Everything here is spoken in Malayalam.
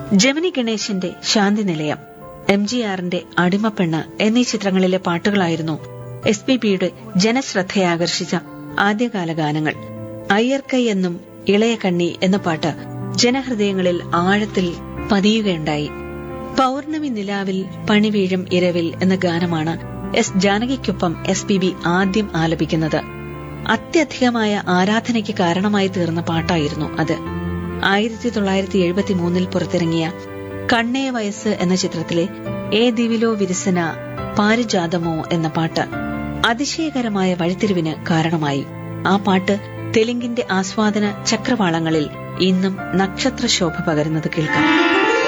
ജമിനി ഗണേശന്റെ ശാന്തി നിലയം എം ജി ആറിന്റെ അടിമപ്പെണ്ണ് എന്നീ ചിത്രങ്ങളിലെ പാട്ടുകളായിരുന്നു എസ് പി ബിയുടെ ജനശ്രദ്ധയാകർഷിച്ച ആദ്യകാല ഗാനങ്ങൾ അയ്യർക്കൈ എന്നും ഇളയ കണ്ണി എന്ന പാട്ട് ജനഹൃദയങ്ങളിൽ ആഴത്തിൽ പതിയുകയുണ്ടായി പൗർണമി നിലാവിൽ പണിവീഴും ഇരവിൽ എന്ന ഗാനമാണ് എസ് ജാനകിക്കൊപ്പം എസ് പി ബി ആദ്യം ആലപിക്കുന്നത് അത്യധികമായ ആരാധനയ്ക്ക് കാരണമായി തീർന്ന പാട്ടായിരുന്നു അത് ആയിരത്തി തൊള്ളായിരത്തി എഴുപത്തി മൂന്നിൽ പുറത്തിറങ്ങിയ കണ്ണേ വയസ്സ് എന്ന ചിത്രത്തിലെ ഏ ദിവിലോ വിരസന പാരിജാതമോ എന്ന പാട്ട് അതിശയകരമായ വഴിത്തിരിവിന് കാരണമായി ആ പാട്ട് തെലുങ്കിന്റെ ആസ്വാദന ചക്രവാളങ്ങളിൽ ഇന്നും നക്ഷത്രശോഭ പകരുന്നത് കേൾക്കാം